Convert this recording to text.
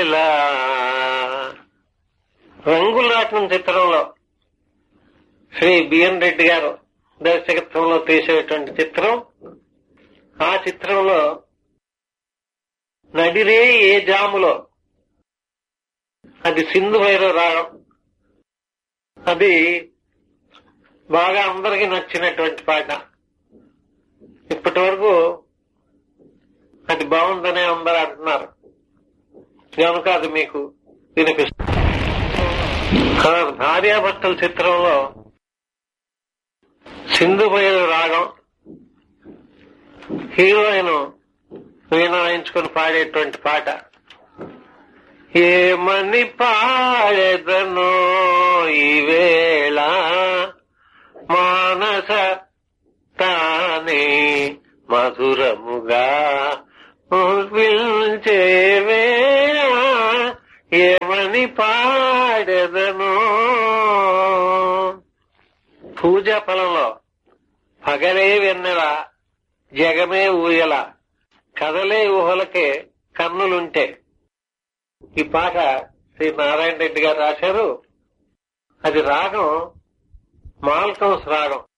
ఇలా రంగుల రాట్నం చిత్రంలో శ్రీ బిఎన్ రెడ్డి గారు దర్శకత్వంలో తీసేటువంటి చిత్రం ఆ చిత్రంలో నడిరే ఏ జాములో అది సింధు భైరవ రాగం అది బాగా అందరికి నచ్చినటువంటి పాట ఇప్పటి వరకు అది బాగుందనే అందరు అంటున్నారు కనుక అది మీకు వినిపిస్తుంది భార్యాభర్తల చిత్రంలో సింధు భైరవ రాగం హీరోయిన్ వీణాయించుకుని పాడేటువంటి పాట ఏమని పాడెదనో ఈవేళ మానస తానే మధురముగా పిలిచే వేళ ఏమని పాడెదనో పూజా ఫలంలో పగలే వెన్నెల జగమే ఊయల కదలే ఊహలకే కన్నులుంటే ఈ పాట శ్రీ నారాయణ రెడ్డి గారు రాశారు అది రాగం మాల్కమ్స్ రాగం